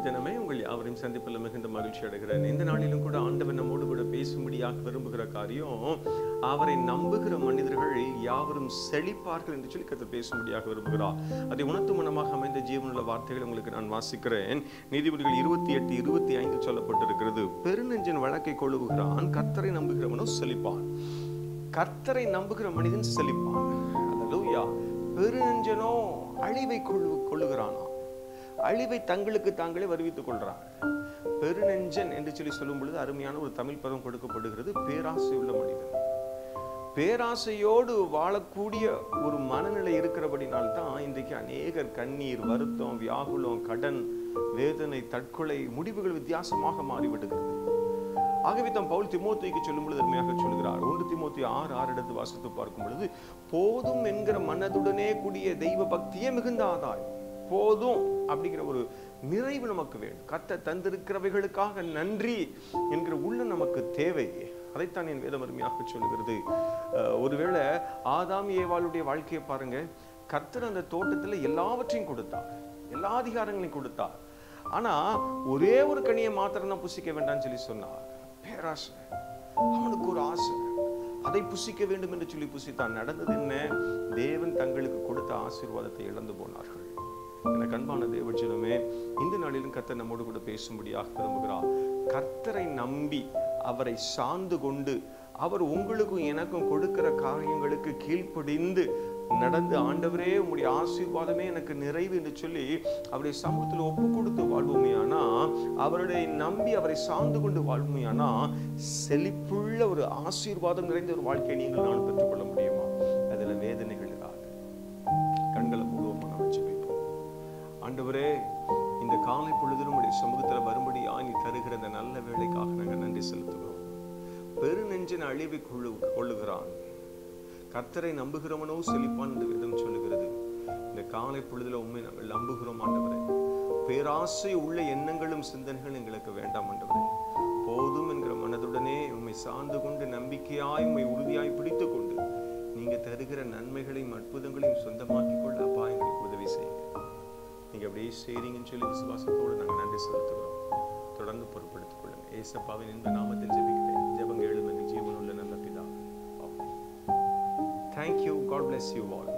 ஜனமே உங்கள் யாவரையும் சந்திப்பில் மிகுந்த மகிழ்ச்சி அடைகிறேன் இந்த நாளிலும் கூட ஆண்டவர் நம்மோடு கூட பேசும்படியாக விரும்புகிற காரியம் அவரை நம்புகிற மனிதர்கள் யாவரும் செழிப்பார்கள் என்று சொல்லி கத்தர் பேசும்படியாக விரும்புகிறார் அதை உணர்த்தும் மனமாக அமைந்த ஜீவனுள்ள வார்த்தைகளை உங்களுக்கு நான் வாசிக்கிறேன் நீதிபதிகள் இருபத்தி எட்டு இருபத்தி ஐந்து சொல்லப்பட்டிருக்கிறது பெருநெஞ்சன் வழக்கை கொள்ளுகிறான் கர்த்தரை நம்புகிறவனோ செழிப்பான் கர்த்தரை நம்புகிற மனிதன் செழிப்பான் அல்லேலூயா பெருநெஞ்சனோ அழிவை கொள்ளு கொள்ளுகிறானா அழிவை தங்களுக்கு தாங்களே வருவித்துக் கொள்றாங்க பெருநெஞ்சன் என்று சொல்லி சொல்லும் பொழுது அருமையான ஒரு தமிழ் பதம் கொடுக்கப்படுகிறது பேராசை உள்ள மனிதன் பேராசையோடு வாழக்கூடிய ஒரு மனநிலை இருக்கிறபடினால்தான் இன்றைக்கு அநேகர் கண்ணீர் வருத்தம் வியாகுலம் கடன் வேதனை தற்கொலை முடிவுகள் வித்தியாசமாக மாறிவிடுகிறது ஆகவே தம் பவுல் திமோத்திக்கு சொல்லும் பொழுது அருமையாக சொல்கிறார் ஒன்று திமோத்தி ஆறு ஆறு இடத்து வாசித்து பார்க்கும் பொழுது போதும் என்கிற மனதுடனே கூடிய தெய்வ பக்தியே மிகுந்த ஆதாயம் போதும் அப்படிங்கிற ஒரு நிறைவு நமக்கு வேண்டும் கத்த தந்திருக்கிறவைகளுக்காக நன்றி என்கிற உள்ள நமக்கு தேவை அதைத்தான் என் வேதம் அருமையாக சொல்லுகிறது அஹ், ஒருவேளை ஆதாம் ஏவாளுடைய வாழ்க்கையை பாருங்க கர்த்தர் அந்த தோட்டத்துல எல்லாவற்றையும் கொடுத்தார் எல்லா அதிகாரங்களையும் கொடுத்தார் ஆனா ஒரே ஒரு கனியை மாத்திரம் தான் புசிக்க வேண்டாம்னு சொல்லி சொன்னார் பேராசை அவனுக்கு ஒரு ஆசை அதை புசிக்க வேண்டும் என்று சொல்லி புசித்தான் நடந்தது என்ன தேவன் தங்களுக்கு கொடுத்த ஆசீர்வாதத்தை இழந்து போனார்கள் எனக்கு அன்பான தேவஜனமே இந்த நாளிலும் கர்த்தர் நம்மோடு கூட பேசும்படியாக விரும்புகிறார் கர்த்தரை நம்பி அவரை சார்ந்து கொண்டு அவர் உங்களுக்கும் எனக்கும் கொடுக்கிற காரியங்களுக்கு கீழ்ப்படிந்து நடந்து ஆண்டவரே உம்முடைய ஆசீர்வாதமே எனக்கு நிறைவு என்று சொல்லி அவருடைய சமூகத்தில் ஒப்பு கொடுத்து வாழ்வோமையானா அவருடைய நம்பி அவரை சார்ந்து கொண்டு வாழ்வோமையானா செழிப்புள்ள ஒரு ஆசீர்வாதம் நிறைந்த ஒரு வாழ்க்கையை நீங்கள் நான் பெற்றுக்கொள்ள முடியுமா அதுல வேதனைகள் இராது கண்களை மூடுவோமா நான் வச்சு வைப்போம் ஆண்டவரே இந்த காலை பொழுதிலும் உடைய சமூகத்தில் வரும்படி நீ தருகிற இந்த நல்ல வேலைக்காக நாங்கள் நன்றி செலுத்துகிறோம் பெருநெஞ்சின் அழிவை கொள்ளு கொள்ளுகிறான் கர்த்தரை நம்புகிறவனோ செழிப்பான் என்று வேதம் சொல்லுகிறது இந்த காலை பொழுதுல உண்மை நாங்கள் நம்புகிறோம் ஆண்டவரே பேராசை உள்ள எண்ணங்களும் சிந்தனைகளும் எங்களுக்கு வேண்டாம் ஆண்டவரே போதும் என்கிற மனதுடனே உம்மை சார்ந்து கொண்டு நம்பிக்கையாய் உம்மை உறுதியாய் பிடித்துக் கொண்டு நீங்க தருகிற நன்மைகளையும் அற்புதங்களையும் சொந்தமாக்கி கொள்ள அப்பா எங்களுக்கு உதவி செய்யுங்க நீங்க அப்படியே செய்றீங்கன்னு சொல்லி விசுவாசத்தோடு நாங்கள் நன்றி செலுத்துகிறோம் தொடர்ந்து பொறுப்படுத்திக் கொள்ளுங்க ஏசப்பாவின் இந்த நாமத்தில் ஜெபிக்கிறேன் ஜெபங்க எழும் எங்கள் ஜீவனுள்ள நல்ல பிதா thank you God bless you all